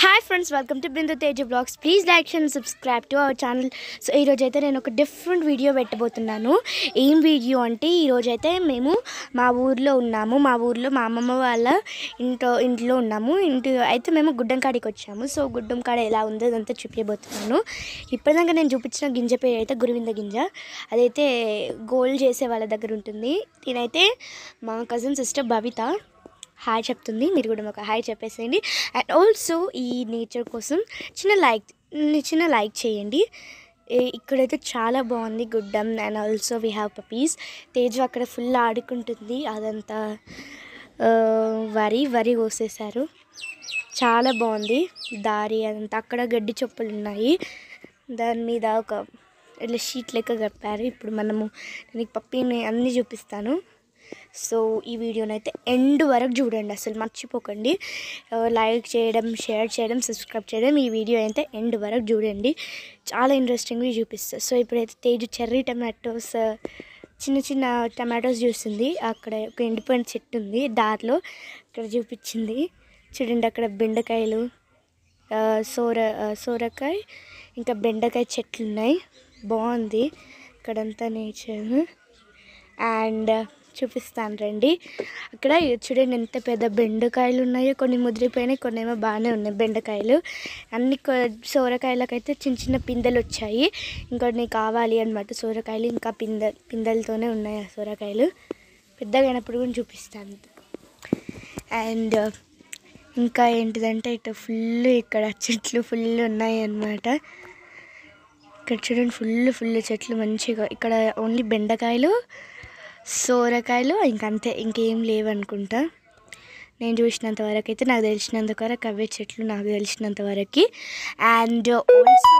hi friends welcome to Bindu Teja vlogs please like and subscribe to our channel so ఈరోజు అయితే నేను ఒక different video పెట్టబోతున్నాను ఏం వీడియో అంటే ఈరోజు అయితే మేము మా ఊర్లో ఉన్నాము మా ఊర్లో మా అమ్మమ్మ వాళ్ళ ఇంట్లో ఇంట్లో ఉన్నాము ఇంటి అయితే మేము గుడ్డం కాడికి వచ్చాము సో గుడ్డం కాడ ఎలా ఉందో అదంతా చూపించబోతున్నాను ఇప్పటిదాకా నేను చూపించిన గింజ పేరు అయితే గురువింద గింజ అదైతే గోల్డ్ చేసే వాళ్ళ దగ్గర ఉంటుంది దీనైతే మా కజిన్ సిస్టర్ భవిత హాయ్ చెప్తుంది మీరు కూడా ఒక హాయ్ చెప్పేసేయండి అండ్ ఆల్సో ఈ నేచర్ కోసం చిన్న లైక్ చిన్న లైక్ చేయండి ఏ- ఇక్కడైతే చాలా బాగుంది గుడ్డం and also we have puppies Teju అక్కడ ఫుల్ ఆడుకుంటుంది అదంతా ఆ, వరి వరి కోసేశారు చాలా బాగుంది దారి అదంతా అక్కడ గడ్డి చొప్పులు ఉన్నాయి దాని మీద ఒక ఇట్లా షీట్ లెక్క కప్పారు ఇప్పుడు మనము నేను ఈ పప్పీని అన్నీ చూపిస్తాను సో ఈ వీడియోని అయితే ఎండ్ వరకు చూడండి అసలు మర్చిపోకండి ఆ, లైక్ చేయడం షేర్ చేయడం సబ్స్క్రైబ్ చేయడం ఈ వీడియో అయితే ఎండ్ వరకు చూడండి చాలా ఇంట్రెస్టింగ్గా చూపిస్తుంది సో ఇప్పుడైతే తేజు చెర్రీ టమాటోస్ చిన్న చిన్న టమాటోస్ చూస్తుంది అక్కడ ఒక ఎండిపోయిన చెట్టు ఉంది దారిలో అక్కడ చూపించింది చూడండి అక్కడ బెండకాయలు ఆ, సోర ఆ, సోరకాయ ఇంకా బెండకాయ చెట్లు ఉన్నాయి బాగుంది ఇక్కడంతా నేచర్ అండ్ చూపిస్తాను రండి అక్కడ చూడండి ఎంత పెద్ద బెండకాయలు ఉన్నాయో కొన్ని ముదిరిపోయినాయి కొన్ని ఏమో బాగానే ఉన్నాయి బెండకాయలు అన్ని కొ- సోరకాయలకైతే చిన్న చిన్న పిందెలు వచ్చాయి ఇంకొన్ని కావాలి అనమాట సోరకాయలు ఇంకా పిందె పిందెలతోనే ఉన్నాయి ఆ సోరకాయలు పెద్దగా అయినప్పుడు కూడా చూపిస్తాను అండ్ ఇంకా ఏంటిదంటే ఇటు ఫుల్ ఇక్కడ చెట్లు ఫుల్ ఉన్నాయి అన్నమాట ఇక్కడ చూడండి ఫుల్ ఫుల్ చెట్లు మంచిగా ఇక్కడ ఓన్లీ బెండకాయలు సోరకాయలు ఇంకంతే ఇంకేం లేవనుకుంటా నేను చూసినంత వరకు అయితే నాకు తెలిసినంత వరకు అవే చెట్లు నాకు తెలిసినంత వరకు అండ్ ఆల్సో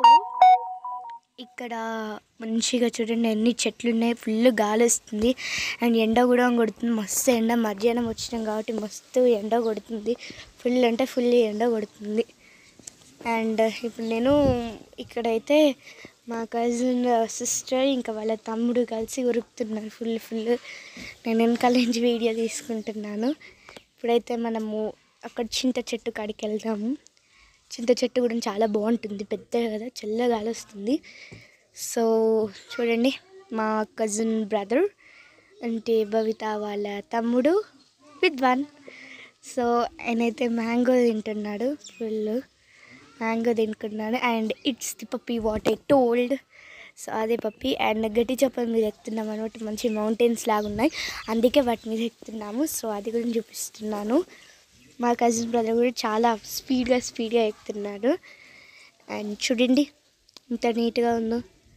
ఇక్కడ మంచిగా చూడండి ఎన్ని చెట్లు ఉన్నాయి ఫుల్ గాలి వస్తుంది అండ్ ఎండ కూడా కొడుతుంది మస్తు ఎండ మధ్యాహ్నం వచ్చినాం కాబట్టి మస్తు ఎండ కొడుతుంది ఫుల్ అంటే ఫుల్ ఎండ కొడుతుంది అండ్ ఇప్పుడు నేను ఇక్కడైతే మా కజిన్ సిస్టర్ ఇంకా వాళ్ళ తమ్ముడు కలిసి ఉరుకుతున్నారు ఫుల్ ఫుల్ నేను వెనకాల నుంచి వీడియో తీసుకుంటున్నాను ఇప్పుడైతే మనము అక్కడ చింత చెట్టు కాడికి వెళ్దాము చింత చెట్టు కూడా చాలా బాగుంటుంది పెద్దగా కదా చల్లగాలి వస్తుంది సో చూడండి మా కజిన్ బ్రదర్ అంటే భవిత వాళ్ళ తమ్ముడు విద్వాన్ సో ఆయనైతే మ్యాంగో తింటున్నాడు ఫుల్ మ్యాంగో తినుకున్నాడు and it's the puppy what I told so అదే పప్పి అండ్ గట్టి చెప్పల మీద ఎక్కుతున్నాం అనమాట మంచి మౌంటైన్స్ లాగా ఉన్నాయి అందుకే వాటి మీద ఎక్కుతున్నాము సో అది కూడా చూపిస్తున్నాను మా కజిన్ బ్రదర్ కూడా చాలా స్పీడ్గా స్పీడ్గా ఎక్కుతున్నాడు అండ్ చూడండి ఇంత నీట్గా ఉందో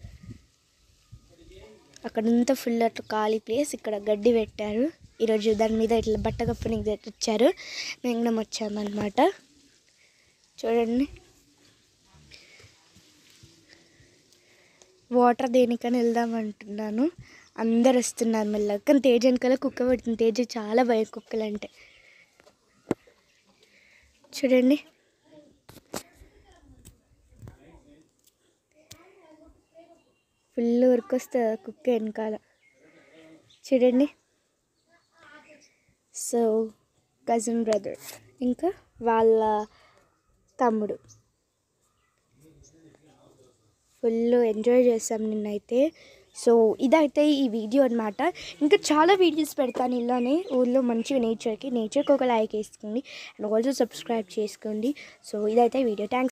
అక్కడంతా ఫుల్ అట్లా ఖాళీ ప్లేస్ ఇక్కడ గడ్డి పెట్టారు ఈరోజు దాని మీద ఇట్లా బట్ట కప్పనికి తెచ్చారు మేము కూడా వచ్చామన్నమాట చూడండి వాటర్ దేనికని వెళ్దాం అంటున్నాను అందరు వస్తున్నారు మెల్లగా కానీ తేజ వెనకాల కుక్క పడుతుంది తేజ చాలా భయం కుక్కలు అంటే చూడండి ఫుల్ వర్క్ వస్తుంది ఆ కుక్క వెనకాల చూడండి సో కజిన్ బ్రదర్ ఇంకా వాళ్ళ తమ్ముడు ఫుల్ ఎంజాయ్ చేసాం నిన్నైతే సో ఇదైతే ఈ వీడియో అనమాట ఇంకా చాలా వీడియోస్ పెడతాను ఇలానే ఊళ్ళో మంచిగా నేచర్కి నేచర్కి ఒక లైక్ వేసుకోండి అండ్ ఆల్సో సబ్స్క్రైబ్ చేసుకోండి సో ఇదైతే వీడియో థ్యాంక్స్